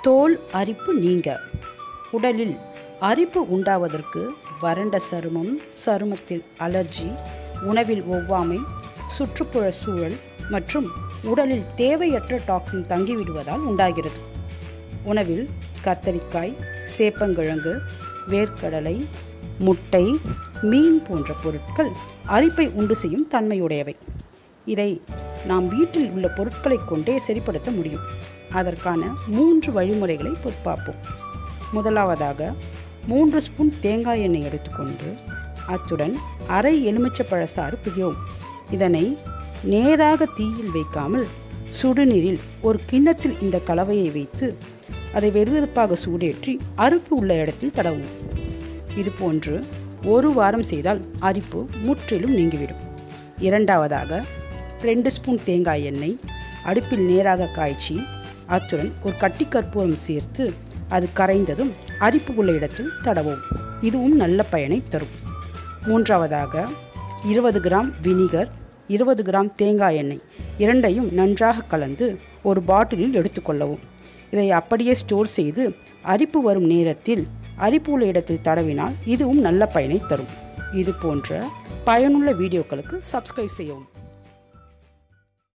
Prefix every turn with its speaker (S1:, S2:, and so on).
S1: தோல் அரிப்பு நீங்க உடலில் அரிப்பு உண்டாவதற்கு வறண்ட சருமம் சருமத்தில் அலர்ஜி உணவில் ஒவ்வாமை சுற்றுப்புற சூழல் மற்றும் உடலில் தேவையற்ற டாக்ஸின் தங்கிவிடுவதால் உண்டாகிறது உணவில் கத்தரிக்காய் சேப்பங்கிழங்கு வேர்க்கடலை முட்டை மீன் போன்ற பொருட்கள் அரிப்பை உண்டு செய்யும் தன்மையுடையவை இதை நாம் வீட்டில் உள்ள பொருட்களை கொண்டே சரிப்படுத்த முடியும் அதற்கான மூன்று வழிமுறைகளை இப்போது பார்ப்போம் முதலாவதாக மூன்று ஸ்பூன் தேங்காய் எண்ணெய் எடுத்துக்கொண்டு அத்துடன் அரை எலுமிச்சப்பழ சாறு பிழியவும் இதனை நேராக தீயில் வைக்காமல் சுடுநீரில் ஒரு கிண்ணத்தில் இந்த கலவையை வைத்து அதை வெதுவெதுப்பாக சூடேற்றி அரிப்பு உள்ள இடத்தில் தடவும் இதுபோன்று ஒரு வாரம் செய்தால் அரிப்பு முற்றிலும் நீங்கிவிடும் இரண்டாவதாக ரெண்டு ஸ்பூன் தேங்காய் எண்ணெய் அடுப்பில் நேராக காய்ச்சி அத்துடன் ஒரு கட்டி கற்பூரம் சேர்த்து அது கரைந்ததும் அரிப்பு உள்ள இடத்தில் தடவும் இதுவும் நல்ல பயனை தரும் மூன்றாவதாக இருபது கிராம் வினிகர் இருபது கிராம் தேங்காய் எண்ணெய் இரண்டையும் நன்றாக கலந்து ஒரு பாட்டிலில் எடுத்துக்கொள்ளவும் இதை அப்படியே ஸ்டோர் செய்து அரிப்பு வரும் நேரத்தில் அரிப்பு உள்ள இடத்தில் தடவினால் இதுவும் நல்ல பயனை தரும் இது போன்ற பயனுள்ள வீடியோக்களுக்கு சப்ஸ்கிரைப் செய்யவும்